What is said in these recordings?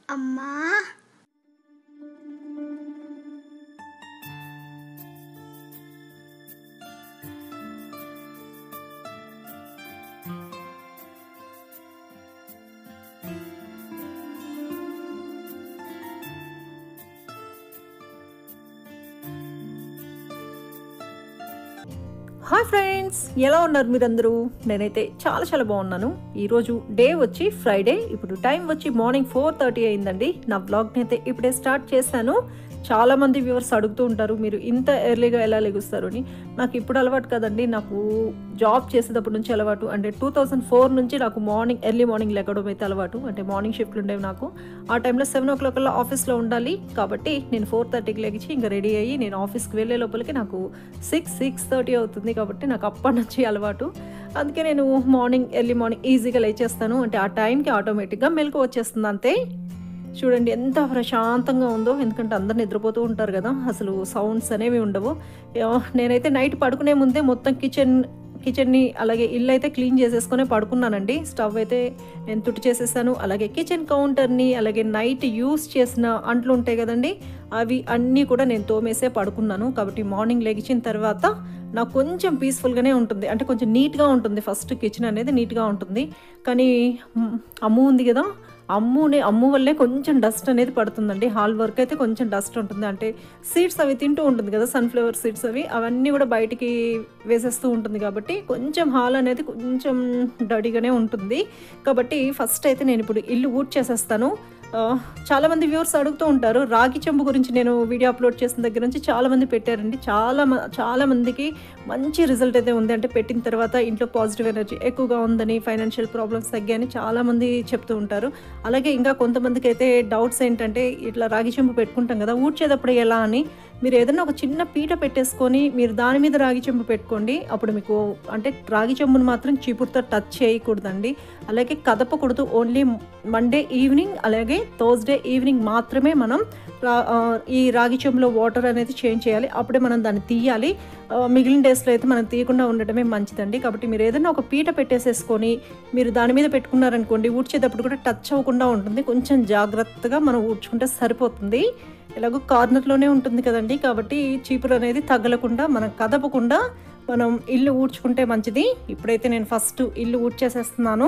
అమ్మా hi friends ఎలా ఉన్నారు మీరందరూ నేనైతే చాలా చాలా బాగున్నాను ఈరోజు డే వచ్చి ఫ్రైడే ఇప్పుడు టైం వచ్చి మార్నింగ్ ఫోర్ థర్టీ అయిందండి నా బ్లాగ్ని అయితే ఇప్పుడే స్టార్ట్ చేశాను చాలా మంది వ్యూవర్స్ అడుగుతూ ఉంటారు మీరు ఇంత ఎర్లీగా ఎలా లెగుస్తారు అని నాకు ఇప్పుడు అలవాటు కదండి నాకు జాబ్ చేసేటప్పటి నుంచి అలవాటు అంటే టూ థౌజండ్ ఫోర్ నుంచి నాకు మార్నింగ్ ఎర్లీ మార్నింగ్ లెగడం అయితే అలవాటు అంటే మార్నింగ్ షిఫ్ట్లు ఉండేవి నాకు ఆ టైంలో సెవెన్ ఓ క్లాక్ అలా ఆఫీస్లో ఉండాలి కాబట్టి నేను ఫోర్ థర్టీకి లెగిచి ఇంకా రెడీ అయ్యి నేను ఆఫీస్కి వెళ్ళే లోపలికి నాకు సిక్స్ సిక్స్ థర్టీ అవుతుంది కాబట్టి నాకు అప్పటి నుంచి అలవాటు అందుకే నేను మార్నింగ్ ఎర్లీ మార్నింగ్ ఈజీగా లేచేస్తాను అంటే ఆ టైంకి ఆటోమేటిక్గా మెలకు వచ్చేస్తుంది అంతే చూడండి ఎంత ప్రశాంతంగా ఉందో ఎందుకంటే అందరు నిద్రపోతూ ఉంటారు కదా అసలు సౌండ్స్ అనేవి ఉండవు యా, నేనైతే నైట్ పడుకునే ముందే మొత్తం కిచెన్ కిచెన్ని అలాగే ఇల్లు అయితే క్లీన్ చేసేసుకునే పడుకున్నానండి స్టవ్ అయితే నేను తుడి చేసేసాను అలాగే కిచెన్ కౌంటర్ని అలాగే నైట్ యూస్ చేసిన అంట్లు ఉంటాయి కదండి అవి అన్నీ కూడా నేను తోమేసే పడుకున్నాను కాబట్టి మార్నింగ్ లెగిచిన తర్వాత నాకు కొంచెం పీస్ఫుల్గానే ఉంటుంది అంటే కొంచెం నీట్గా ఉంటుంది ఫస్ట్ కిచెన్ అనేది నీట్గా ఉంటుంది కానీ మ్, అమ్ము ఉంది కదా అమ్ముని అమ్ము వల్లే కొంచెం డస్ట్ అనేది పడుతుందండి హాల్ వర్క్ అయితే కొంచెం డస్ట్ ఉంటుంది అంటే సీడ్స్ అవి తింటూ ఉంటుంది కదా సన్ఫ్లవర్ సీడ్స్ అవి అవన్నీ కూడా బయటికి వేసేస్తూ ఉంటుంది కాబట్టి కొంచెం హాల్ అనేది కొంచెం డడిగానే ఉంటుంది కాబట్టి ఫస్ట్ అయితే నేను ఇప్పుడు ఇల్లు ఊడ్ చేసేస్తాను ఆ, చాలా మంది వ్యూవర్స్ అడుగుతూ ఉంటారు రాగి చెంబు గురించి నేను వీడియో అప్లోడ్ చేసిన దగ్గర నుంచి చాలా మంది పెట్టారండి చాలా మ- చాలా మందికి మంచి రిజల్ట్ అయితే ఉంది అంటే పెట్టిన తర్వాత ఇంట్లో పాజిటివ్ ఎనర్జీ ఎక్కువగా ఉందని ఫైనాన్షియల్ ప్రాబ్లమ్స్ తగ్గాయని చాలా మంది చెప్తూ ఉంటారు అలాగే ఇంకా కొంతమందికి అయితే డౌట్స్ ఏంటంటే ఇట్లా రాగి చెంబు పెట్టుకుంటాం కదా ఊడ్చేటప్పుడు ఎలా అని మీరు ఏదైనా ఒక చిన్న పీట పెట్టేసుకొని మీరు దాని మీద రాగి చెంబు పెట్టుకోండి అప్పుడు మీకు అంటే రాగి చెంబును మాత్రం చీపురుతో టచ్ చేయకూడదండి అలాగే కదపకూడదు ఓన్లీ మండే ఈవినింగ్ అలాగే థర్స్డే ఈవినింగ్ మాత్రమే మనం రా- ఆ, ఈ రాగి చెంబులో వాటర్ అనేది చేంజ్ చేయాలి అప్పుడే మనం దాన్ని తీయాలి ఆ, మిగిలిన డేస్లో అయితే మనం తీయకుండా ఉండటమే మంచిదండి కాబట్టి మీరు ఏదైనా ఒక పీట పెట్టేసేసుకొని మీరు దాని మీద పెట్టుకున్నారనుకోండి ఊడ్చేటప్పుడు కూడా టచ్ అవ్వకుండా ఉంటుంది కొంచెం జాగ్రత్తగా మనం ఊడ్చుకుంటే సరిపోతుంది ఎలాగో కార్నర్లోనే ఉంటుంది కదండి కాబట్టి చీపురు అనేది తగలకుండా మనం కదపకుండా మనం ఇల్లు ఊడ్చుకుంటే మంచిది ఇప్పుడైతే నేను ఫస్ట్ ఇల్లు ఊడ్చేసేస్తున్నాను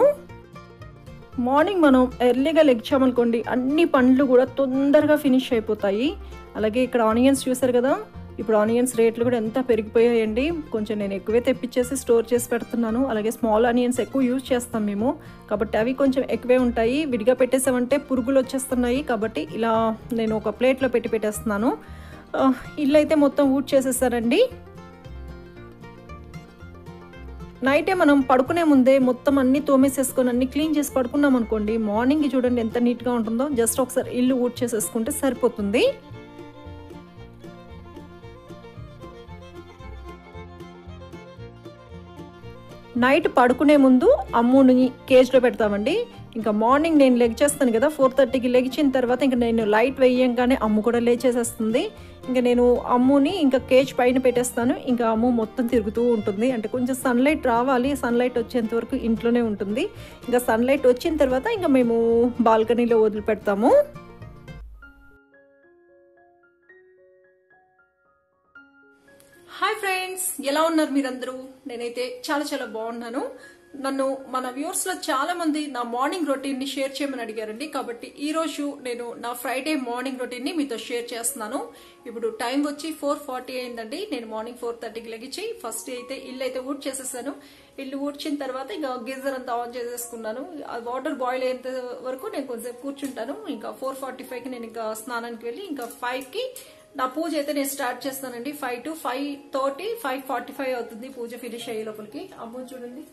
మార్నింగ్ మనం ఎర్లీగా లెగ్చామనుకోండి అన్ని పండ్లు కూడా తొందరగా ఫినిష్ అయిపోతాయి అలాగే ఇక్కడ ఆనియన్స్ చూసారు కదా ఇప్పుడు ఆనియన్స్ రేట్లు కూడా ఎంత పెరిగిపోయాయండి కొంచెం నేను ఎక్కువే తెప్పించేసి స్టోర్ చేసి పెడుతున్నాను అలాగే స్మాల్ ఆనియన్స్ ఎక్కువ యూజ్ చేస్తాం మేము కాబట్టి అవి కొంచెం ఎక్కువే ఉంటాయి విడిగా పెట్టేసామంటే పురుగులు వచ్చేస్తున్నాయి కాబట్టి ఇలా నేను ఒక ప్లేట్లో పెట్టి పెట్టేస్తున్నాను ఆ, ఇల్లు అయితే మొత్తం ఊడ్ చేసేసారండి నైటే మనం పడుకునే ముందే మొత్తం అన్ని తోమేసేసుకొని అన్ని క్లీన్ చేసి పడుకున్నాం అనుకోండి మార్నింగ్ చూడండి ఎంత నీట్గా ఉంటుందో జస్ట్ ఒకసారి ఇల్లు ఊడ్ చేసేసుకుంటే సరిపోతుంది నైట్ పడుకునే ముందు అమ్ముని కేజ్లో పెడతామండి ఇంకా మార్నింగ్ నేను లెగ్ చేస్తాను కదా ఫోర్ థర్టీకి లెగిచిన తర్వాత ఇంకా నేను లైట్ వేయంగానే అమ్ము కూడా లేచేసేస్తుంది ఇంకా నేను అమ్ముని ఇంకా కేజ్ పైన పెట్టేస్తాను ఇంకా అమ్ము మొత్తం తిరుగుతూ ఉంటుంది అంటే కొంచెం సన్లైట్ రావాలి సన్లైట్ వచ్చేంత వరకు ఇంట్లోనే ఉంటుంది ఇంకా సన్లైట్ వచ్చిన తర్వాత ఇంకా మేము బాల్కనీలో వదిలిపెడతాము హాయ్ ఫ్రెండ్స్ ఎలా ఉన్నారు మీరందరూ నేనైతే చాలా చాలా బాగున్నాను నన్ను మన వ్యూవర్స్ లో చాలా మంది నా మార్నింగ్ రొటీన్ ని షేర్ చేయమని అడిగారండి కాబట్టి ఈ రోజు నేను నా ఫ్రైడే మార్నింగ్ రొటీన్ ని మీతో షేర్ చేస్తున్నాను ఇప్పుడు టైం వచ్చి ఫోర్ ఫార్టీ అయిందండి నేను మార్నింగ్ ఫోర్ థర్టీకి లెగిచి ఫస్ట్ అయితే ఇల్లు అయితే ఊడ్ చేసేసాను ఇల్లు ఊడ్చిన తర్వాత ఇంకా గీజర్ అంతా ఆన్ చేసేసుకున్నాను ఆ వాటర్ బాయిల్ అయ్యేంత వరకు నేను కొంచెంసేపు కూర్చుంటాను ఇంకా ఫోర్ ఫార్టీ ఫైవ్ కి నేను ఇంకా స్నానానికి వెళ్ళి ఇంకా ఫైవ్ కి నా పూజ అయితే నేను స్టార్ట్ చేస్తానండి five to five thirty five forty five అవుతుంది పూజ ఫినిష్ అయ్యే లోపలికి అమ్మ చూడండి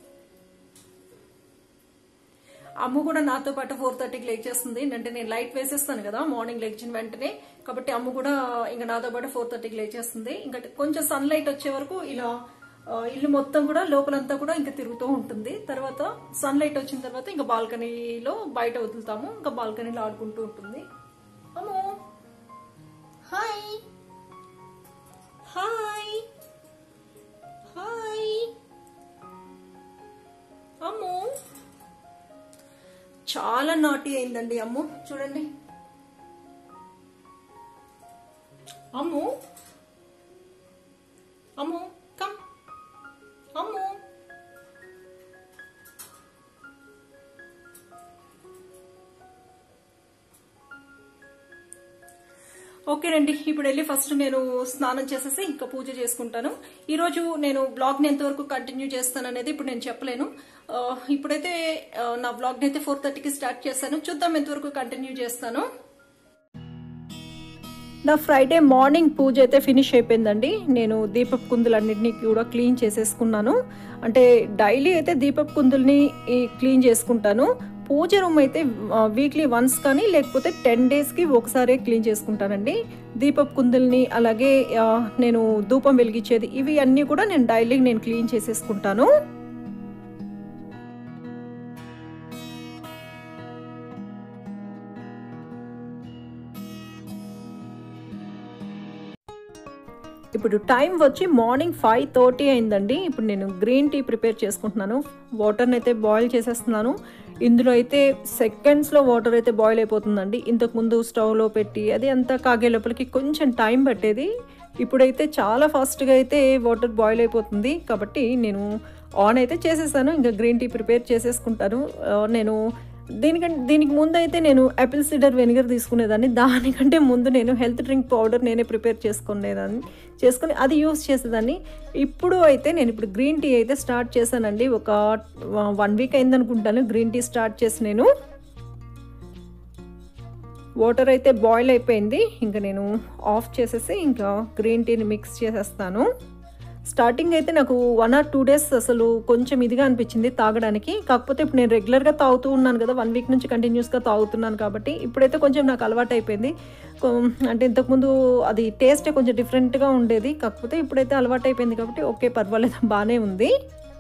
అమ్మ కూడా నాతో పాటు ఫోర్ థర్టీకి లేక్ చేస్తుంది అంటే నేను లైట్ వేసేస్తాను కదా మార్నింగ్ లేచిన వెంటనే కాబట్టి అమ్మ కూడా ఇంకా నాతో పాటు ఫోర్ థర్టీకి లేక్ చేస్తుంది ఇంకా కొంచెం సన్ లైట్ వచ్చే వరకు ఇలా ఆ, ఇల్లు మొత్తం కూడా లోపలంతా కూడా ఇంకా తిరుగుతూ ఉంటుంది తర్వాత సన్ లైట్ వచ్చిన తర్వాత ఇంకా బాల్కనీలో బయట వదులుతాము ఇంకా బాల్కనీలో ఆడుకుంటూ ఉంటుంది అమ్మో హాయ్ హాయ్ హాయ్ అమ్ము చాలా నాటి అయిందండి అమ్ము చూడండి అమ్ము అమ్ము కమ్ అమ్ము ఓకేనండి ఇప్పుడు వెళ్ళి ఫస్ట్ నేను స్నానం చేసేసి ఇంకా పూజ చేసుకుంటాను ఈ రోజు నేను బ్లాగ్ ని ఎంతవరకు కంటిన్యూ చేస్తాను అనేది ఇప్పుడు నేను చెప్పలేను ఆ, ఇప్పుడైతే ఆ, నా బ్లాగ్ ని అయితే ఫోర్ థర్టీకి స్టార్ట్ చేశాను చూద్దాం ఎంతవరకు కంటిన్యూ చేస్తాను నా ఫ్రైడే మార్నింగ్ పూజ అయితే ఫినిష్ అయిపోయిందండి నేను దీపపు కుందులన్నింటినీ కూడా క్లీన్ చేసేసుకున్నాను అంటే డైలీ అయితే దీపపు కుందుల్ని ఈ క్లీన్ చేసుకుంటాను పూజ రూమ్ అయితే వీక్లీ వన్స్ కానీ లేకపోతే టెన్ డేస్కి ఒకసారి క్లీన్ చేసుకుంటానండి దీపపు కుందుల్ని అలాగే ఆ, నేను ధూపం వెలిగించేది ఇవి అన్నీ కూడా నేను డైలీ నేను క్లీన్ చేసేసుకుంటాను ఇప్పుడు టైం వచ్చి మార్నింగ్ ఫైవ్ థర్టీ అయిందండి ఇప్పుడు నేను గ్రీన్ టీ ప్రిపేర్ చేసుకుంటున్నాను వాటర్ని అయితే బాయిల్ చేసేస్తున్నాను ఇందులో అయితే సెకండ్స్లో వాటర్ అయితే బాయిల్ అయిపోతుందండి ఇంతకుముందు స్టవ్లో పెట్టి అది అంతా కాగే లోపలికి కొంచెం టైం పట్టేది ఇప్పుడైతే చాలా ఫాస్ట్గా అయితే వాటర్ బాయిల్ అయిపోతుంది కాబట్టి నేను ఆన్ అయితే చేసేసాను ఇంకా గ్రీన్ టీ ప్రిపేర్ చేసేసుకుంటాను ఆ, నేను దీనికంటే దీనికి ముందు అయితే నేను యాపిల్ సిడర్ వెనిగర్ తీసుకునేదాన్ని దానికంటే ముందు నేను హెల్త్ డ్రింక్ పౌడర్ నేనే ప్రిపేర్ చేసుకునేదాన్ని చేసుకుని అది యూస్ చేసేదాన్ని ఇప్పుడు అయితే నేను ఇప్పుడు గ్రీన్ టీ అయితే స్టార్ట్ చేశానండి ఒక వన్ వీక్ అయింది అనుకుంటాను గ్రీన్ టీ స్టార్ట్ చేసి నేను వాటర్ అయితే బాయిల్ అయిపోయింది ఇంకా నేను ఆఫ్ చేసేసి ఇంకా గ్రీన్ టీని మిక్స్ చేసేస్తాను స్టార్టింగ్ అయితే నాకు వన్ ఆర్ టూ డేస్ అసలు కొంచెం ఇదిగా అనిపించింది తాగడానికి కాకపోతే ఇప్పుడు నేను రెగ్యులర్గా తాగుతూ ఉన్నాను కదా వన్ వీక్ నుంచి కంటిన్యూస్గా తాగుతున్నాను కాబట్టి ఇప్పుడైతే కొంచెం నాకు అలవాటు అయిపోయింది కొ- అంటే ఇంతకుముందు అది టేస్ట్ కొంచెం డిఫరెంట్గా ఉండేది కాకపోతే ఇప్పుడైతే అలవాటు అయిపోయింది కాబట్టి ఓకే పర్వాలేదు బాగానే ఉంది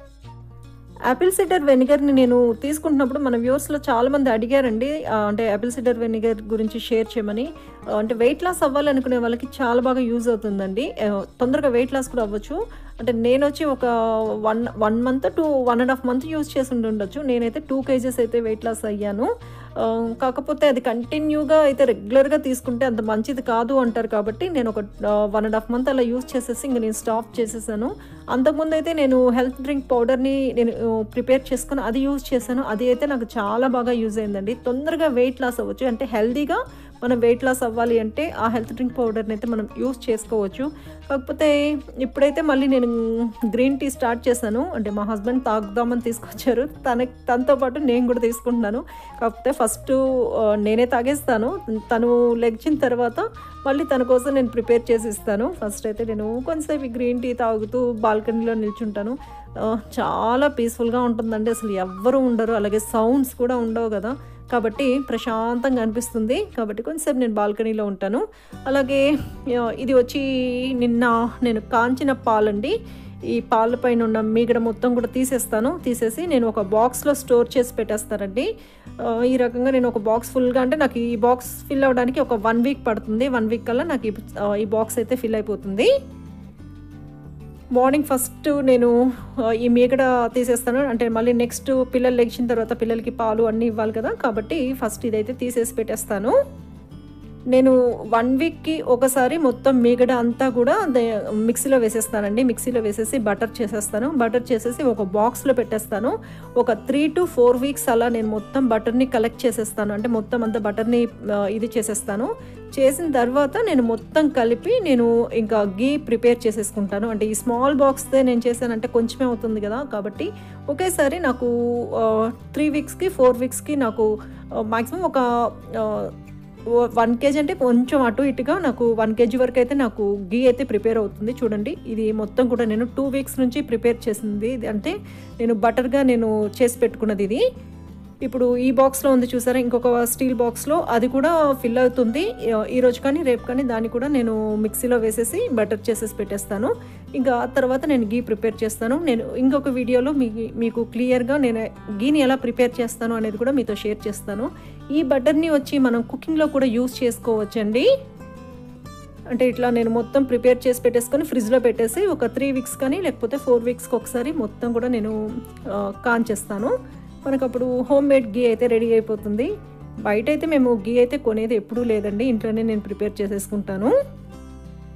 యాపిల్ సిడర్ వెనిగర్ని నేను తీసుకుంటున్నప్పుడు మన వ్యూవర్స్లో చాలా మంది అడిగారండి ఆ, అంటే యాపిల్ సిడర్ వెనిగర్ గురించి షేర్ చేయమని ఆ, అంటే వెయిట్ లాస్ అవ్వాలనుకునే వాళ్ళకి చాలా బాగా యూజ్ అవుతుందండి ఆ, తొందరగా వెయిట్ లాస్ కూడా అవ్వచ్చు అంటే నేను వచ్చి ఒక one one month to one and half month use చేసి ఉండి ఉండొచ్చు నేనైతే టూ కేజెస్ అయితే వెయిట్ లాస్ అయ్యాను ఆ, కాకపోతే అది కంటిన్యూగా అయితే రెగ్యులర్గా తీసుకుంటే అంత మంచిది కాదు అంటారు కాబట్టి నేను ఒక వన్ అండ్ హాఫ్ మంత్ అలా యూజ్ చేసేసి ఇంక నేను స్టాప్ చేసేసాను అంతకుముందు అయితే నేను హెల్త్ డ్రింక్ పౌడర్ని నేను ప్రిపేర్ చేసుకుని అది యూజ్ చేశాను అది అయితే నాకు చాలా బాగా యూజ్ అయిందండి తొందరగా వెయిట్ లాస్ అవ్వచ్చు అంటే హెల్తీగా మనం వెయిట్ లాస్ అవ్వాలి అంటే ఆ హెల్త్ డ్రింక్ పౌడర్ని అయితే మనం యూజ్ చేసుకోవచ్చు కాకపోతే ఇప్పుడైతే మళ్ళీ నేను గ్రీన్ టీ స్టార్ట్ చేశాను అంటే మా హస్బెండ్ తాగుదామని తీసుకొచ్చారు తన తనతో పాటు నేను కూడా తీసుకుంటున్నాను కాకపోతే ఫస్ట్ ఆ, నేనే తాగేస్తాను తను లెగ్చిన తర్వాత మళ్ళీ తన కోసం నేను ప్రిపేర్ చేసి ఇస్తాను ఫస్ట్ అయితే నేను కొంతసేపు ఈ గ్రీన్ టీ తాగుతూ బాల్కనీలో నిల్చుంటాను ఆ, చాలా పీస్ఫుల్గా ఉంటుందండి అసలు ఎవ్వరు ఉండరు అలాగే సౌండ్స్ కూడా ఉండవు కదా కాబట్టి ప్రశాంతంగా అనిపిస్తుంది కాబట్టి కొంచెంసేపు నేను బాల్కనీలో ఉంటాను అలాగే ఆ, ఇది వచ్చి నిన్న నేను కాంచిన పాలండి ఈ పాల పైన ఉన్న మీగడ మొత్తం కూడా తీసేస్తాను తీసేసి నేను ఒక బాక్స్లో స్టోర్ చేసి పెట్టేస్తానండి ఆ, ఈ రకంగా నేను ఒక బాక్స్ ఫుల్గా అంటే నాకు ఈ బాక్స్ ఫిల్ అవ్వడానికి ఒక వన్ వీక్ పడుతుంది వన్ వీక్ కల్లా నాకు ఈ ఆ, ఈ బాక్స్ అయితే ఫిల్ అయిపోతుంది మార్నింగ్ ఫస్ట్ నేను ఆ, ఈ మీగడ తీసేస్తాను అంటే మళ్ళీ నెక్స్ట్ పిల్లలు లెగిచిన తర్వాత పిల్లలకి పాలు అన్నీ ఇవ్వాలి కదా కాబట్టి ఫస్ట్ ఇదైతే తీసేసి పెట్టేస్తాను నేను వన్ వీక్కి ఒకసారి మొత్తం మీగడ అంతా కూడా దే- మిక్సీలో వేసేస్తానండి మిక్సీలో వేసేసి బటర్ చేసేస్తాను బటర్ చేసేసి ఒక బాక్స్లో పెట్టేస్తాను ఒక త్రీ టు ఫోర్ వీక్స్ అలా నేను మొత్తం బటర్ని కలెక్ట్ చేసేస్తాను అంటే మొత్తం అంతా బటర్ని ఆ, ఇది చేసేస్తాను చేసిన తర్వాత నేను మొత్తం కలిపి నేను ఇంకా గీ ప్రిపేర్ చేసేసుకుంటాను అంటే ఈ స్మాల్ బాక్స్దే నేను చేశానంటే కొంచెమే అవుతుంది కదా కాబట్టి ఒకేసారి నాకు త్రీ వీక్స్కి ఫోర్ వీక్స్కి నాకు మ్యాక్సిమం ఒక ఆ, వన్ కేజీ అంటే కొంచెం అటు ఇటుగా నాకు వన్ కేజీ వరకు అయితే నాకు గీ అయితే ప్రిపేర్ అవుతుంది చూడండి ఇది మొత్తం కూడా నేను టూ వీక్స్ నుంచి ప్రిపేర్ చేసింది ఇది అంటే నేను బటర్గా నేను చేసి పెట్టుకున్నది ఇది ఇప్పుడు ఈ బాక్స్లో ఉంది చూసారా ఇంకొక స్టీల్ బాక్స్లో అది కూడా ఫిల్ అవుతుంది ఈ- ఈ రోజు కానీ రేపు కానీ దాన్ని కూడా నేను మిక్సీలో వేసేసి బటర్ చేసేసి పెట్టేస్తాను ఇంకా ఆ తర్వాత నేను గీ ప్రిపేర్ చేస్తాను నేను ఇంకొక వీడియోలో మీ మీకు క్లియర్గా నేను గీని ఎలా ప్రిపేర్ చేస్తాను అనేది కూడా మీతో షేర్ చేస్తాను ఈ బటర్ని వచ్చి మనం కుకింగ్లో కూడా యూస్ చేసుకోవచ్చండి అంటే ఇట్లా నేను మొత్తం ప్రిపేర్ చేసి పెట్టేసుకొని ఫ్రిడ్జ్లో పెట్టేసి ఒక త్రీ వీక్స్ కానీ లేకపోతే ఫోర్ వీక్స్కి ఒకసారి మొత్తం కూడా నేను ఆ, కాంచేస్తాను మనకు అప్పుడు హోమ్ మేడ్ గీ అయితే రెడీ అయిపోతుంది బయట అయితే మేము గీ అయితే కొనేది ఎప్పుడూ లేదండి ఇంట్లోనే నేను ప్రిపేర్ చేసేసుకుంటాను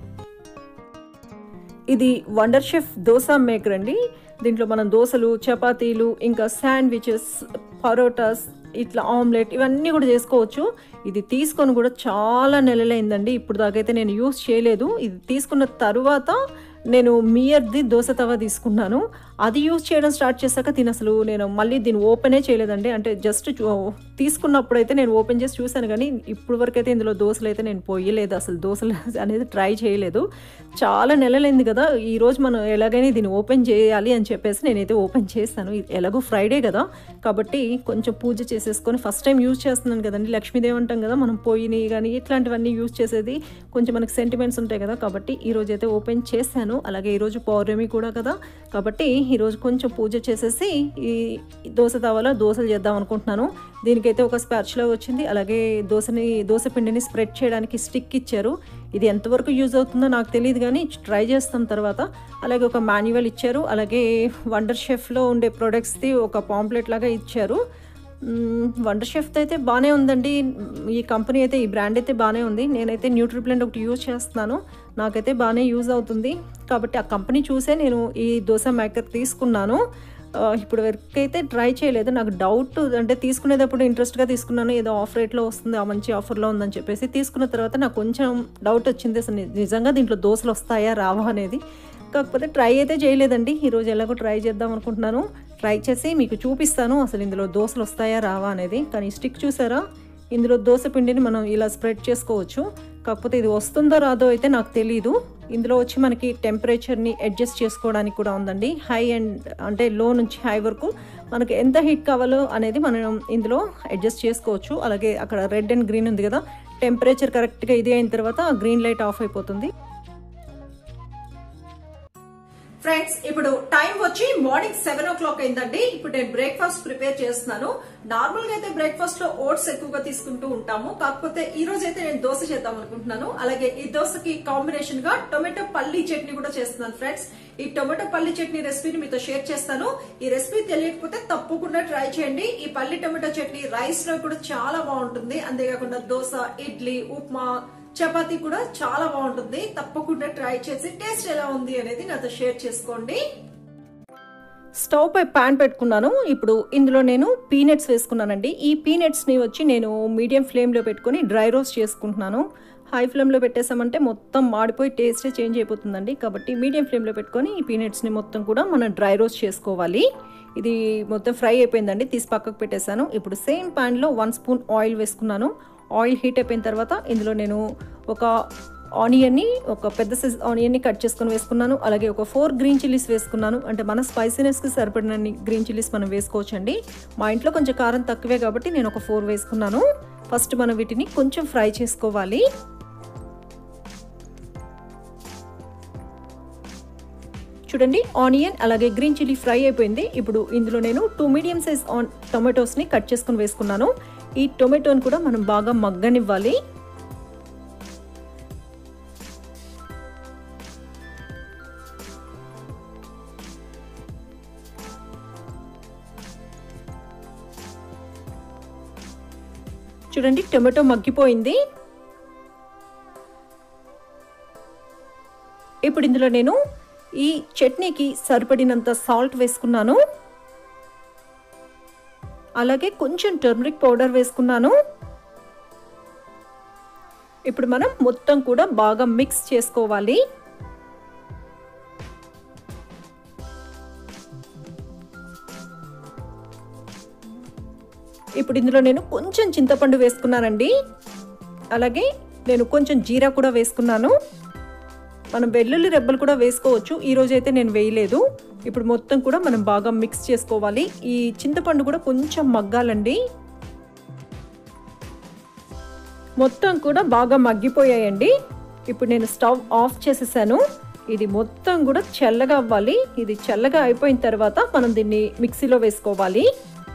ఇది వండర్ షెఫ్ దోశ మేకర్ అండి దీంట్లో మనం దోశలు చపాతీలు ఇంకా శాండ్విచెస్ పరోటాస్ ఇట్లా ఆమ్లెట్ ఇవన్నీ కూడా చేసుకోవచ్చు ఇది తీసుకొని కూడా చాలా నెలలైందండి ఇప్పుడు దాకైతే నేను యూస్ చేయలేదు ఇది తీసుకున్న తరువాత నేను మియర్ది దోశ తవా తీసుకున్నాను అది యూస్ చేయడం స్టార్ట్ చేశాక దీని అసలు నేను మళ్ళీ దీన్ని ఓపెనే చేయలేదండి అంటే జస్ట్ తీసుకున్నప్పుడు అయితే నేను ఓపెన్ చేసి చూశాను కానీ ఇప్పుడు వరకు అయితే ఇందులో దోశలు అయితే నేను పోయలేదు అసలు దోశలు అనేది ట్రై చేయలేదు చాలా నెలలైంది కదా ఈరోజు మనం ఎలాగైనా దీన్ని ఓపెన్ చేయాలి అని చెప్పేసి నేనైతే ఓపెన్ చేస్తాను ఇది ఎలాగో ఫ్రైడే కదా కాబట్టి కొంచెం పూజ చేసేసుకొని ఫస్ట్ టైం యూజ్ చేస్తున్నాను కదండి లక్ష్మీదేవి అంటాం కదా మనం పోయిని కానీ ఇట్లాంటివన్నీ యూజ్ చేసేది కొంచెం మనకి సెంటిమెంట్స్ ఉంటాయి కదా కాబట్టి ఈరోజు అయితే ఓపెన్ చేశాను అలాగే ఈరోజు పౌర్ణమి కూడా కదా కాబట్టి ఈరోజు కొంచెం పూజ చేసేసి ఈ దోశ తవాలో దోశలు చేద్దాం అనుకుంటున్నాను దీనికైతే ఒక స్పాచ్లో వచ్చింది అలాగే దోశని దోశ పిండిని స్ప్రెడ్ చేయడానికి స్టిక్ ఇచ్చారు ఇది ఎంతవరకు యూజ్ అవుతుందో నాకు తెలియదు కానీ ట్రై చేస్తాం తర్వాత అలాగే ఒక మాన్యువల్ ఇచ్చారు అలాగే వండర్ షెఫ్లో ఉండే ప్రొడక్ట్స్ది ఒక పాంప్లెట్ లాగా ఇచ్చారు వండర్ షెఫ్తో అయితే బాగానే ఉందండి ఈ కంపెనీ అయితే ఈ బ్రాండ్ అయితే బాగానే ఉంది నేనైతే న్యూట్రిప్లెంట్ ఒకటి యూజ్ చేస్తున్నాను నాకైతే బాగానే యూజ్ అవుతుంది కాబట్టి ఆ కంపెనీ చూసే నేను ఈ దోశ మేకర్ తీసుకున్నాను ఇప్పుడు వరకు అయితే ట్రై చేయలేదు నాకు డౌట్ అంటే తీసుకునేటప్పుడు ఇంట్రెస్ట్గా తీసుకున్నాను ఏదో ఆఫ్ రేట్లో వస్తుంది ఆ మంచి ఆఫర్లో ఉందని చెప్పేసి తీసుకున్న తర్వాత నాకు కొంచెం డౌట్ వచ్చింది అసలు నిజంగా దీంట్లో దోశలు వస్తాయా రావా అనేది కాకపోతే ట్రై అయితే చేయలేదండి ఈరోజు ఎలాగో ట్రై చేద్దాం అనుకుంటున్నాను ట్రై చేసి మీకు చూపిస్తాను అసలు ఇందులో దోశలు వస్తాయా రావా అనేది కానీ స్టిక్ చూసారా ఇందులో దోశ పిండిని మనం ఇలా స్ప్రెడ్ చేసుకోవచ్చు కాకపోతే ఇది వస్తుందో రాదో అయితే నాకు తెలియదు ఇందులో వచ్చి మనకి టెంపరేచర్ని అడ్జస్ట్ చేసుకోవడానికి కూడా ఉందండి హై అండ్ అంటే లో నుంచి హై వరకు మనకి ఎంత హీట్ కావాలో అనేది మనం ఇందులో అడ్జస్ట్ చేసుకోవచ్చు అలాగే అక్కడ రెడ్ అండ్ గ్రీన్ ఉంది కదా టెంపరేచర్ కరెక్ట్గా ఇది అయిన తర్వాత గ్రీన్ లైట్ ఆఫ్ అయిపోతుంది ఫ్రెండ్స్ ఇప్పుడు టైం వచ్చి మార్నింగ్ సెవెన్ ఓ క్లాక్ అయిందండి ఇప్పుడు నేను బ్రేక్ఫాస్ట్ ప్రిపేర్ చేస్తున్నాను నార్మల్ గా అయితే బ్రేక్ఫాస్ట్ లో ఓట్స్ ఎక్కువగా తీసుకుంటూ ఉంటాము కాకపోతే ఈ రోజు అయితే నేను దోశ చేద్దాం అనుకుంటున్నాను అలాగే ఈ దోశకి కాంబినేషన్ గా టొమాటో పల్లీ చట్నీ కూడా చేస్తున్నాను ఫ్రెండ్స్ ఈ టొమాటో పల్లి చట్నీ రెసిపీని మీతో షేర్ చేస్తాను ఈ రెసిపీ తెలియకపోతే తప్పకుండా ట్రై చేయండి ఈ పల్లి టొమాటో చట్నీ రైస్ లో కూడా చాలా బాగుంటుంది అంతేకాకుండా దోశ ఇడ్లీ ఉప్మా చపాతీ కూడా చాలా బాగుంటుంది తప్పకుండా ట్రై చేసి టేస్ట్ ఎలా ఉంది అనేది నాతో షేర్ చేసుకోండి స్టవ్ పై పాన్ పెట్టుకున్నాను ఇప్పుడు ఇందులో నేను పీనట్స్ వేసుకున్నానండి ఈ పీనట్స్ని వచ్చి నేను మీడియం ఫ్లేమ్లో పెట్టుకొని డ్రై రోస్ట్ చేసుకుంటున్నాను హై ఫ్లేమ్లో పెట్టేసామంటే మొత్తం మాడిపోయి టేస్టే చేంజ్ అయిపోతుందండి కాబట్టి మీడియం ఫ్లేమ్లో పెట్టుకొని ఈ పీనట్స్ని మొత్తం కూడా మనం డ్రై రోస్ట్ చేసుకోవాలి ఇది మొత్తం ఫ్రై అయిపోయిందండి తీసి పక్కకు పెట్టేశాను ఇప్పుడు సేమ్ ప్యాన్లో వన్ స్పూన్ ఆయిల్ వేసుకున్నాను ఆయిల్ హీట్ అయిపోయిన తర్వాత ఇందులో నేను ఒక ఆనియన్ని ఒక పెద్ద సైజ్ ఆనియన్ని కట్ చేసుకొని వేసుకున్నాను అలాగే ఒక ఫోర్ గ్రీన్ చిల్లీస్ వేసుకున్నాను అంటే మన స్పైసీనెస్కి సరిపడినన్ని గ్రీన్ చిల్లీస్ మనం వేసుకోవచ్చండి మా ఇంట్లో కొంచెం కారం తక్కువే కాబట్టి నేను ఒక ఫోర్ వేసుకున్నాను ఫస్ట్ మనం వీటిని కొంచెం ఫ్రై చేసుకోవాలి చూడండి ఆనియన్ అలాగే గ్రీన్ చిల్లీ ఫ్రై అయిపోయింది ఇప్పుడు ఇందులో నేను టూ మీడియం సైజ్ ఆన్ టొమాటోస్ని కట్ చేసుకొని వేసుకున్నాను ఈ టొమాటోని కూడా మనం బాగా మగ్గనివ్వాలి చూడండి టొమాటో మగ్గిపోయింది ఇప్పుడు ఇందులో నేను ఈ చట్నీకి సరిపడినంత సాల్ట్ వేసుకున్నాను అలాగే కొంచెం టర్మరిక్ పౌడర్ వేసుకున్నాను ఇప్పుడు మనం మొత్తం కూడా బాగా మిక్స్ చేసుకోవాలి ఇప్పుడు ఇందులో నేను కొంచెం చింతపండు వేసుకున్నానండి అలాగే నేను కొంచెం జీరా కూడా వేసుకున్నాను మనం వెల్లుల్లి రెబ్బలు కూడా వేసుకోవచ్చు ఈరోజు అయితే నేను వేయలేదు ఇప్పుడు మొత్తం కూడా మనం బాగా మిక్స్ చేసుకోవాలి ఈ చింతపండు కూడా కొంచెం మగ్గాలండి మొత్తం కూడా బాగా మగ్గిపోయాయండి ఇప్పుడు నేను స్టవ్ ఆఫ్ చేసేసాను ఇది మొత్తం కూడా చల్లగా అవ్వాలి ఇది చల్లగా అయిపోయిన తర్వాత మనం దీన్ని మిక్సీలో వేసుకోవాలి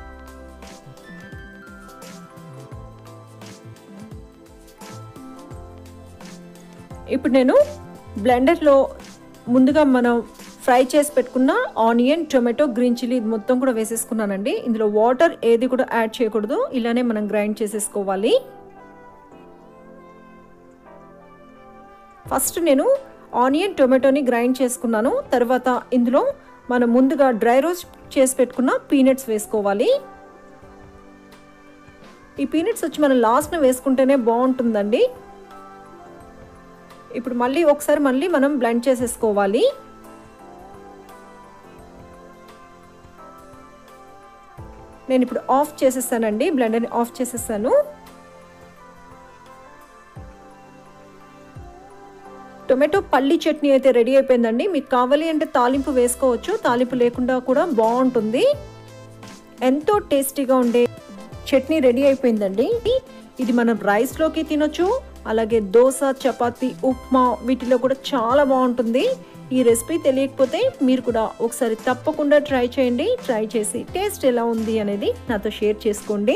ఇప్పుడు నేను బ్లెండర్లో ముందుగా మనం ఫ్రై చేసి పెట్టుకున్న ఆనియన్ టొమాటో గ్రీన్ చిల్లీ మొత్తం కూడా వేసేసుకున్నానండి ఇందులో వాటర్ ఏది కూడా యాడ్ చేయకూడదు ఇలానే మనం గ్రైండ్ చేసేసుకోవాలి ఫస్ట్ నేను ఆనియన్ టొమాటోని గ్రైండ్ చేసుకున్నాను తర్వాత ఇందులో మనం ముందుగా డ్రై రోస్ట్ చేసి పెట్టుకున్న పీనట్స్ వేసుకోవాలి ఈ పీనట్స్ వచ్చి మనం లాస్ట్న వేసుకుంటేనే బాగుంటుందండి ఇప్పుడు మళ్ళీ ఒకసారి మళ్ళీ మనం బ్లెండ్ చేసేసుకోవాలి నేను ఇప్పుడు ఆఫ్ చేసేసానండి బ్లెండర్ని ఆఫ్ చేసేసాను టొమాటో పల్లి చట్నీ అయితే రెడీ అయిపోయిందండి మీకు కావాలి అంటే తాలింపు వేసుకోవచ్చు తాలింపు లేకుండా కూడా బాగుంటుంది ఎంతో టేస్టీగా ఉండే చట్నీ రెడీ అయిపోయిందండి ఇది మనం రైస్లోకి తినొచ్చు అలాగే దోశ చపాతి ఉప్మా వీటిలో కూడా చాలా బాగుంటుంది ఈ రెసిపీ తెలియకపోతే మీరు కూడా ఒకసారి తప్పకుండా ట్రై చేయండి ట్రై చేసి టేస్ట్ ఎలా ఉంది అనేది నాతో షేర్ చేసుకోండి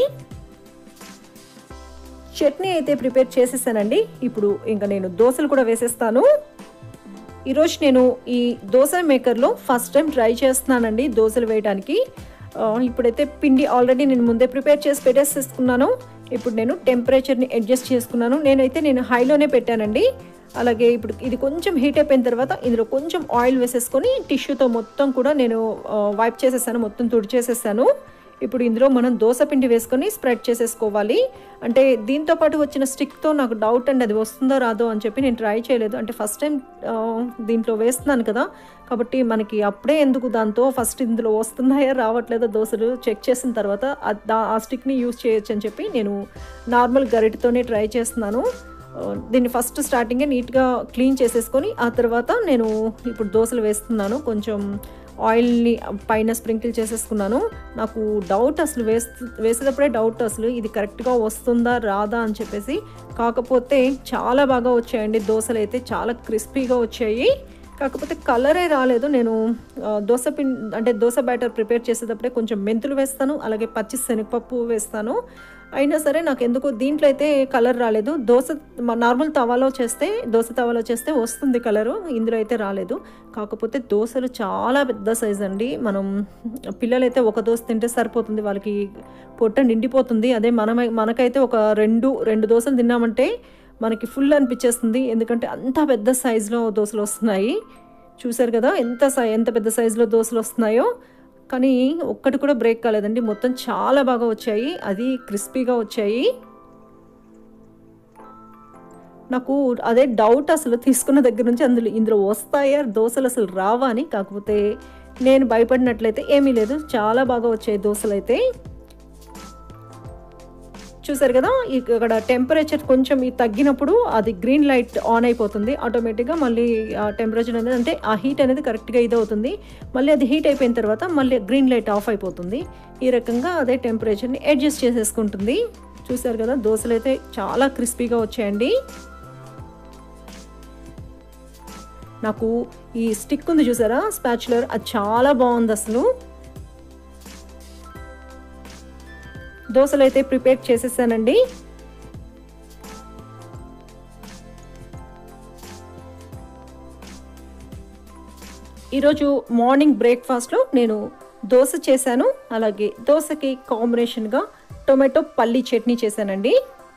చట్నీ అయితే ప్రిపేర్ చేసేసానండి ఇప్పుడు ఇంకా నేను దోశలు కూడా వేసేస్తాను ఈరోజు నేను ఈ దోశ మేకర్లో ఫస్ట్ టైం ట్రై చేస్తున్నానండి దోశలు వేయడానికి ఇప్పుడైతే పిండి ఆల్రెడీ నేను ముందే ప్రిపేర్ చేసి పెట్టేసేసుకున్నాను ఇప్పుడు నేను టెంపరేచర్ని అడ్జస్ట్ చేసుకున్నాను నేనైతే నేను హైలోనే పెట్టానండి అలాగే ఇప్పుడు ఇది కొంచెం హీట్ అయిపోయిన తర్వాత ఇందులో కొంచెం ఆయిల్ వేసేసుకొని టిష్యూతో మొత్తం కూడా నేను వైప్ చేసేసాను మొత్తం తుడిచేసేసాను ఇప్పుడు ఇందులో మనం దోశ పిండి వేసుకొని స్ప్రెడ్ చేసేసుకోవాలి అంటే దీంతో పాటు వచ్చిన స్టిక్తో నాకు డౌట్ అండి అది వస్తుందో రాదో అని చెప్పి నేను ట్రై చేయలేదు అంటే ఫస్ట్ టైం దీంట్లో వేస్తున్నాను కదా కాబట్టి మనకి అప్పుడే ఎందుకు దాంతో ఫస్ట్ ఇందులో వస్తున్నాయా రావట్లేదో దోశలు చెక్ చేసిన తర్వాత ఆ స్టిక్ని యూజ్ చేయొచ్చు అని చెప్పి నేను నార్మల్ గరిటతోనే ట్రై చేస్తున్నాను దీన్ని ఫస్ట్ స్టార్టింగే నీట్గా క్లీన్ చేసేసుకొని ఆ తర్వాత నేను ఇప్పుడు దోశలు వేస్తున్నాను కొంచెం ఆయిల్ని పైన స్ప్రింకిల్ చేసేసుకున్నాను నాకు డౌట్ అసలు వేస్తు వేసేటప్పుడే డౌట్ అసలు ఇది కరెక్ట్గా వస్తుందా రాదా అని చెప్పేసి కాకపోతే చాలా బాగా వచ్చాయండి దోశలు అయితే చాలా క్రిస్పీగా వచ్చాయి కాకపోతే కలరే రాలేదు నేను దోశ పిన్ అంటే దోశ బ్యాటర్ ప్రిపేర్ చేసేటప్పుడే కొంచెం మెంతులు వేస్తాను అలాగే పచ్చి శనగపప్పు వేస్తాను అయినా సరే నాకు ఎందుకు దీంట్లో అయితే కలర్ రాలేదు దోశ నార్మల్ తవాలో చేస్తే దోశ తవాలో చేస్తే వస్తుంది కలరు ఇందులో అయితే రాలేదు కాకపోతే దోశలు చాలా పెద్ద సైజ్ అండి మనం పిల్లలైతే ఒక దోశ తింటే సరిపోతుంది వాళ్ళకి పొట్ట నిండిపోతుంది అదే మన మనకైతే ఒక రెండు రెండు దోశలు తిన్నామంటే మనకి ఫుల్ అనిపించేస్తుంది ఎందుకంటే అంత పెద్ద సైజులో దోశలు వస్తున్నాయి చూసారు కదా ఎంత సై ఎంత పెద్ద సైజులో దోశలు వస్తున్నాయో కానీ ఒక్కటి కూడా బ్రేక్ కాలేదండి మొత్తం చాలా బాగా వచ్చాయి అది క్రిస్పీగా వచ్చాయి నాకు అదే డౌట్ అసలు తీసుకున్న దగ్గర నుంచి అందులో ఇందులో వస్తాయా దోశలు అసలు రావా అని కాకపోతే నేను భయపడినట్లయితే ఏమీ లేదు చాలా బాగా వచ్చాయి దోశలు అయితే చూసారు కదా ఇక్కడ టెంపరేచర్ కొంచెం తగ్గినప్పుడు అది గ్రీన్ లైట్ ఆన్ అయిపోతుంది ఆటోమేటిక్గా మళ్ళీ ఆ టెంపరేచర్ అనేది అంటే ఆ హీట్ అనేది కరెక్ట్గా ఇది అవుతుంది మళ్ళీ అది హీట్ అయిపోయిన తర్వాత మళ్ళీ గ్రీన్ లైట్ ఆఫ్ అయిపోతుంది ఈ రకంగా అదే టెంపరేచర్ని అడ్జస్ట్ చేసేసుకుంటుంది చూసారు కదా దోశలు అయితే చాలా క్రిస్పీగా వచ్చాయండి నాకు ఈ స్టిక్ ఉంది చూసారా స్పాచులర్ అది చాలా బాగుంది అసలు దోశలు అయితే ప్రిపేర్ చేసేసానండి ఈరోజు మార్నింగ్ బ్రేక్ఫాస్ట్లో నేను దోశ చేశాను అలాగే దోశకి కాంబినేషన్గా టొమాటో పల్లి చట్నీ చేశానండి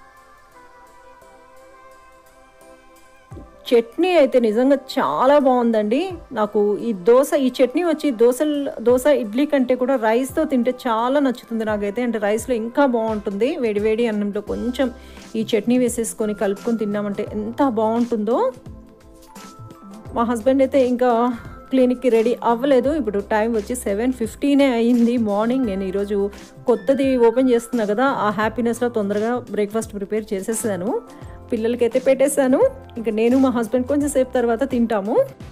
చట్నీ అయితే నిజంగా చాలా బాగుందండి నాకు ఈ దోశ ఈ చట్నీ వచ్చి దోశ దోశ ఇడ్లీ కంటే కూడా రైస్తో తింటే చాలా నచ్చుతుంది నాకైతే అంటే రైస్లో ఇంకా బాగుంటుంది వేడి వేడి అన్నంలో కొంచెం ఈ చట్నీ వేసేసుకొని కలుపుకొని తిన్నామంటే ఎంత బాగుంటుందో మా హస్బెండ్ అయితే ఇంకా క్లినిక్కి రెడీ అవ్వలేదు ఇప్పుడు టైం వచ్చి సెవెన్ ఫిఫ్టీనే అయ్యింది మార్నింగ్ నేను ఈరోజు కొత్తది ఓపెన్ చేస్తున్నా కదా ఆ హ్యాపీనెస్లో తొందరగా బ్రేక్ఫాస్ట్ ప్రిపేర్ చేసేసాను పిల్లలకైతే పెట్టేశాను ఇంకా నేను మా హస్బెండ్ కొంచెం సేపు తర్వాత తింటాము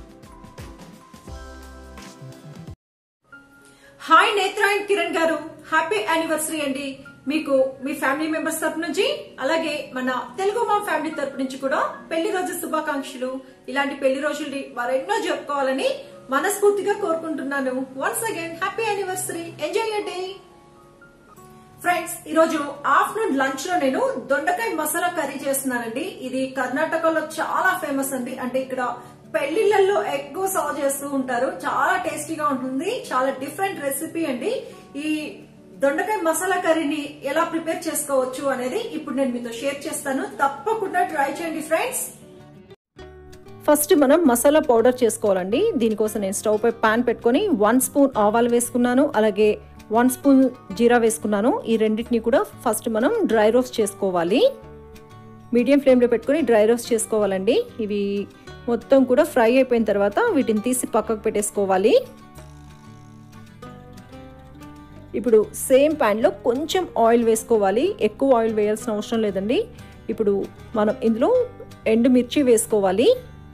హాయ్ నేత్ర అండ్ కిరణ్ గారు హ్యాపీ యానివర్సరీ అండి మీకు మీ ఫ్యామిలీ మెంబర్స్ తరపు నుంచి అలాగే మన తెలుగు మా ఫ్యామిలీ తరపు నుంచి కూడా పెళ్లి రోజు శుభాకాంక్షలు ఇలాంటి పెళ్లి రోజుల్ని మరెన్నో జరుపుకోవాలని మనస్ఫూర్తిగా కోరుకుంటున్నాను once again happy anniversary enjoy your day friends ఈ రోజు ఆఫ్టర్నూన్ లంచ్ లో నేను దొండకాయ మసాలా కర్రీ చేస్తున్నానండి ఇది కర్ణాటకలో చాలా ఫేమస్ అండి అంటే ఇక్కడ పెళ్లిళ్లలో ఎక్కువ సర్వ్ చేస్తూ ఉంటారు చాలా టేస్టీగా ఉంటుంది చాలా డిఫరెంట్ రెసిపీ అండి ఈ దొండకాయ మసాలా కర్రీని ఎలా ప్రిపేర్ చేసుకోవచ్చు అనేది ఇప్పుడు నేను మీతో షేర్ చేస్తాను తప్పకుండా ట్రై చేయండి ఫ్రెండ్స్ ఫస్ట్ మనం మసాలా పౌడర్ చేసుకోవాలండి దీనికోసం నేను స్టవ్ పై పాన్ పెట్టుకొని వన్ స్పూన్ ఆవాలు వేసుకున్నాను అలాగే వన్ స్పూన్ జీరా వేసుకున్నాను ఈ రెండింటిని కూడా ఫస్ట్ మనం డ్రై రోస్ట్ చేసుకోవాలి మీడియం ఫ్లేమ్లో పెట్టుకొని డ్రై రోస్ట్ చేసుకోవాలండి ఇవి మొత్తం కూడా ఫ్రై అయిపోయిన తర్వాత వీటిని తీసి పక్కకు పెట్టేసుకోవాలి ఇప్పుడు సేమ్ ప్యాన్లో కొంచెం ఆయిల్ వేసుకోవాలి ఎక్కువ ఆయిల్ వేయాల్సిన అవసరం లేదండి ఇప్పుడు మనం ఇందులో ఎండుమిర్చి వేసుకోవాలి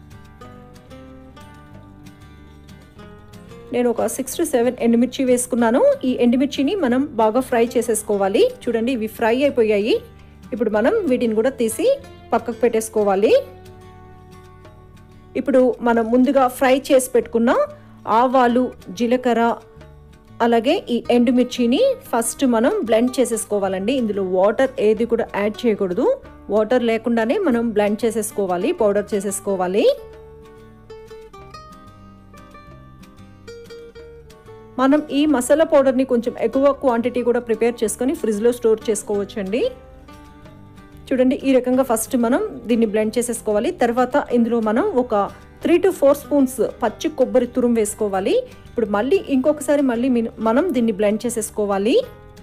నేను ఒక సిక్స్ టు సెవెన్ ఎండుమిర్చి వేసుకున్నాను ఈ ఎండుమిర్చిని మనం బాగా ఫ్రై చేసేసుకోవాలి చూడండి ఇవి ఫ్రై అయిపోయాయి ఇప్పుడు మనం వీటిని కూడా తీసి పక్కకు పెట్టేసుకోవాలి ఇప్పుడు మనం ముందుగా ఫ్రై చేసి పెట్టుకున్న ఆవాలు జీలకర్ర అలాగే ఈ ఎండుమిర్చిని ఫస్ట్ మనం బ్లెండ్ చేసేసుకోవాలండి ఇందులో వాటర్ ఏది కూడా యాడ్ చేయకూడదు వాటర్ లేకుండానే మనం బ్లెండ్ చేసేసుకోవాలి పౌడర్ చేసేసుకోవాలి మనం ఈ మసాలా పౌడర్ని కొంచెం ఎక్కువ క్వాంటిటీ కూడా ప్రిపేర్ చేసుకొని ఫ్రిడ్జ్లో స్టోర్ చేసుకోవచ్చండి చూడండి ఈ రకంగా ఫస్ట్ మనం దీన్ని బ్లెండ్ చేసేసుకోవాలి తర్వాత ఇందులో మనం ఒక త్రీ టు ఫోర్ స్పూన్స్ పచ్చి కొబ్బరి తురుము వేసుకోవాలి ఇప్పుడు మళ్ళీ ఇంకొకసారి మళ్ళీ మనం దీన్ని బ్లెండ్ చేసేసుకోవాలి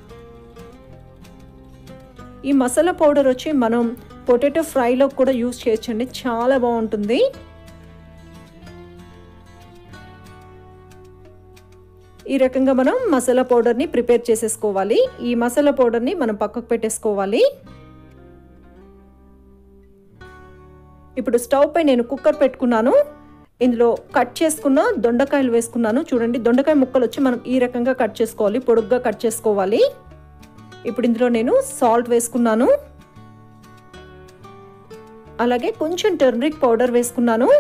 ఈ మసాలా పౌడర్ వచ్చి మనం పొటాటో ఫ్రైలో కూడా యూస్ చేయొచ్చండి చాలా బాగుంటుంది ఈ రకంగా మనం మసాలా పౌడర్ని ప్రిపేర్ చేసేసుకోవాలి ఈ మసాలా పౌడర్ని మనం పక్కకు పెట్టేసుకోవాలి ఇప్పుడు స్టవ్ పై నేను కుక్కర్ పెట్టుకున్నాను ఇందులో కట్ చేసుకున్న దొండకాయలు వేసుకున్నాను చూడండి దొండకాయ ముక్కలు వచ్చి మనం ఈ రకంగా కట్ చేసుకోవాలి పొడుగ్గా కట్ చేసుకోవాలి ఇప్పుడు ఇందులో నేను సాల్ట్ వేసుకున్నాను అలాగే కొంచెం టర్మరిక్ పౌడర్ వేసుకున్నాను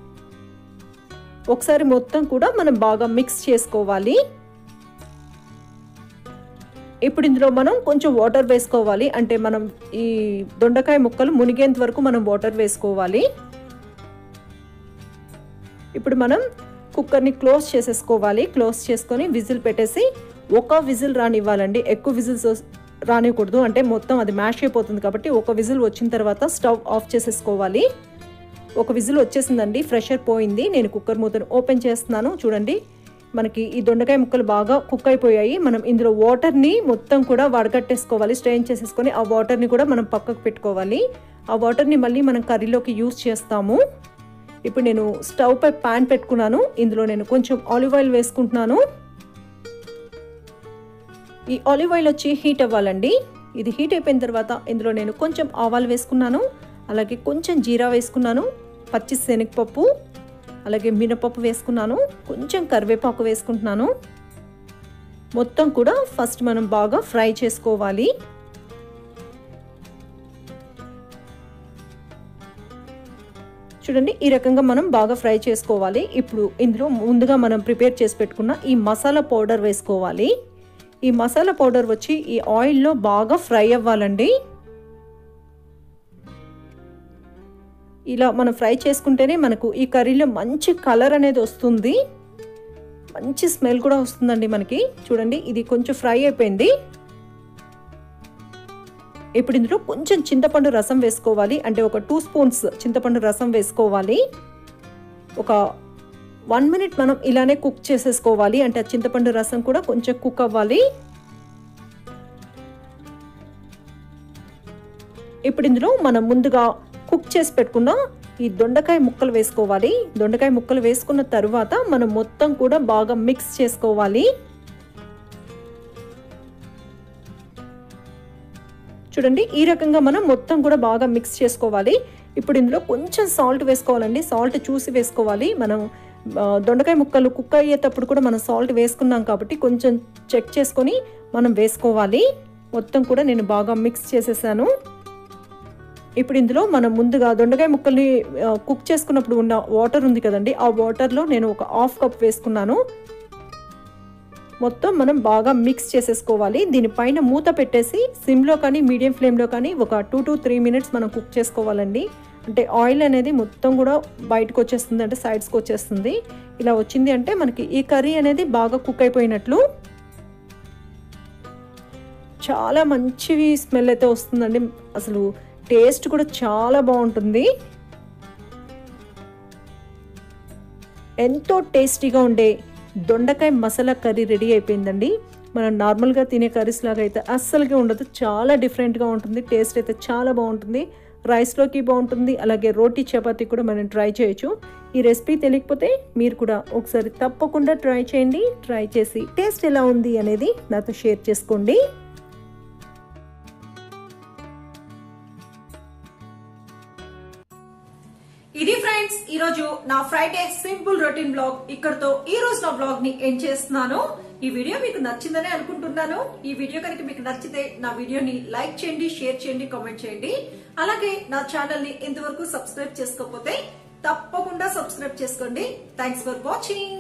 ఒకసారి మొత్తం కూడా మనం బాగా మిక్స్ చేసుకోవాలి ఇప్పుడు ఇందులో మనం కొంచెం వాటర్ వేసుకోవాలి అంటే మనం ఈ దొండకాయ ముక్కలు మునిగేంత వరకు మనం వాటర్ వేసుకోవాలి ఇప్పుడు మనం కుక్కర్ని క్లోజ్ చేసేసుకోవాలి క్లోజ్ చేసుకొని విజిల్ పెట్టేసి ఒక విజిల్ రానివ్వాలండి ఎక్కువ విజిల్స్ రానివ్వకూడదు అంటే మొత్తం అది మ్యాష్ అయిపోతుంది కాబట్టి ఒక విజిల్ వచ్చిన తర్వాత స్టవ్ ఆఫ్ చేసేసుకోవాలి ఒక విజిల్ వచ్చేసిందండి ఫ్రెషర్ పోయింది నేను కుక్కర్ మూతను ఓపెన్ చేస్తున్నాను చూడండి మనకి ఈ దొండకాయ ముక్కలు బాగా కుక్ అయిపోయాయి మనం ఇందులో వాటర్ని మొత్తం కూడా వడగట్టేసుకోవాలి స్ట్రెయిన్ చేసేసుకొని ఆ వాటర్ని కూడా మనం పక్కకు పెట్టుకోవాలి ఆ వాటర్ని మళ్ళీ మనం కర్రీలోకి యూస్ చేస్తాము ఇప్పుడు నేను స్టవ్ పై ప్యాన్ పెట్టుకున్నాను ఇందులో నేను కొంచెం ఆలివ్ ఆయిల్ వేసుకుంటున్నాను ఈ ఆలివ్ ఆయిల్ వచ్చి హీట్ అవ్వాలండి ఇది హీట్ అయిపోయిన తర్వాత ఇందులో నేను కొంచెం ఆవాలు వేసుకున్నాను అలాగే కొంచెం జీరా వేసుకున్నాను పచ్చి శనగపప్పు అలాగే మినపప్పు వేసుకున్నాను కొంచెం కరివేపాకు వేసుకుంటున్నాను మొత్తం కూడా ఫస్ట్ మనం బాగా ఫ్రై చేసుకోవాలి చూడండి ఈ రకంగా మనం బాగా ఫ్రై చేసుకోవాలి ఇప్పుడు ఇందులో ముందుగా మనం ప్రిపేర్ చేసి పెట్టుకున్న ఈ మసాలా పౌడర్ వేసుకోవాలి ఈ మసాలా పౌడర్ వచ్చి ఈ ఆయిల్లో బాగా ఫ్రై అవ్వాలండి ఇలా మనం ఫ్రై చేసుకుంటేనే మనకు ఈ కర్రీలో మంచి కలర్ అనేది వస్తుంది మంచి స్మెల్ కూడా వస్తుందండి మనకి చూడండి ఇది కొంచెం ఫ్రై అయిపోయింది ఇప్పుడు ఇందులో కొంచెం చింతపండు రసం వేసుకోవాలి అంటే ఒక టూ స్పూన్స్ చింతపండు రసం వేసుకోవాలి ఒక వన్ మినిట్ మనం ఇలానే కుక్ చేసేసుకోవాలి అంటే ఆ చింతపండు రసం కూడా కొంచెం కుక్ అవ్వాలి ఇప్పుడు ఇందులో మనం ముందుగా కుక్ చేసి పెట్టుకున్న ఈ దొండకాయ ముక్కలు వేసుకోవాలి దొండకాయ ముక్కలు వేసుకున్న తర్వాత మనం మొత్తం కూడా బాగా మిక్స్ చేసుకోవాలి చూడండి ఈ రకంగా మనం మొత్తం కూడా బాగా మిక్స్ చేసుకోవాలి ఇప్పుడు ఇందులో కొంచెం సాల్ట్ వేసుకోవాలండి సాల్ట్ చూసి వేసుకోవాలి మనం దొండకాయ ముక్కలు కుక్ అయ్యేటప్పుడు కూడా మనం సాల్ట్ వేసుకున్నాం కాబట్టి కొంచెం చెక్ చేసుకొని మనం వేసుకోవాలి మొత్తం కూడా నేను బాగా మిక్స్ చేసేసాను ఇప్పుడు ఇందులో మనం ముందుగా దొండకాయ ముక్కల్ని కుక్ చేసుకున్నప్పుడు ఉన్న వాటర్ ఉంది కదండి ఆ వాటర్లో నేను ఒక హాఫ్ కప్ వేసుకున్నాను మొత్తం మనం బాగా మిక్స్ చేసేసుకోవాలి దీనిపైన మూత పెట్టేసి సిమ్లో కానీ మీడియం ఫ్లేమ్లో కానీ ఒక టూ టు త్రీ మినిట్స్ మనం కుక్ చేసుకోవాలండి అంటే ఆయిల్ అనేది మొత్తం కూడా బయటకు వచ్చేస్తుంది అంటే సైడ్స్కి వచ్చేస్తుంది ఇలా వచ్చింది అంటే మనకి ఈ కర్రీ అనేది బాగా కుక్ అయిపోయినట్లు చాలా మంచివి స్మెల్ అయితే వస్తుందండి అసలు టేస్ట్ కూడా చాలా బాగుంటుంది ఎంతో టేస్టీగా ఉండే దొండకాయ మసాలా కర్రీ రెడీ అయిపోయిందండి మనం నార్మల్గా తినే కర్రీస్ లాగా అయితే అస్సలుగా ఉండదు చాలా డిఫరెంట్గా ఉంటుంది టేస్ట్ అయితే చాలా బాగుంటుంది రైస్లోకి బాగుంటుంది అలాగే రోటీ చపాతీ కూడా మనం ట్రై చేయొచ్చు ఈ రెసిపీ తెలియకపోతే మీరు కూడా ఒకసారి తప్పకుండా ట్రై చేయండి ట్రై చేసి టేస్ట్ ఎలా ఉంది అనేది నాతో షేర్ చేసుకోండి ఇది ఫ్రెండ్స్ ఈ రోజు నా ఫ్రైడే సింపుల్ రొటీన్ బ్లాగ్ ఇక్కడతో ఈ రోజు నా బ్లాగ్ ని ఎండ్ చేస్తున్నాను ఈ వీడియో మీకు నచ్చిందని అనుకుంటున్నాను ఈ వీడియో కనుక మీకు నచ్చితే నా వీడియోని లైక్ చేయండి షేర్ చేయండి కామెంట్ చేయండి అలాగే నా ఛానల్ ని ఇంతవరకు సబ్స్క్రైబ్ చేసుకోకపోతే తప్పకుండా సబ్స్క్రైబ్ చేసుకోండి థ్యాంక్స్ ఫర్ వాచింగ్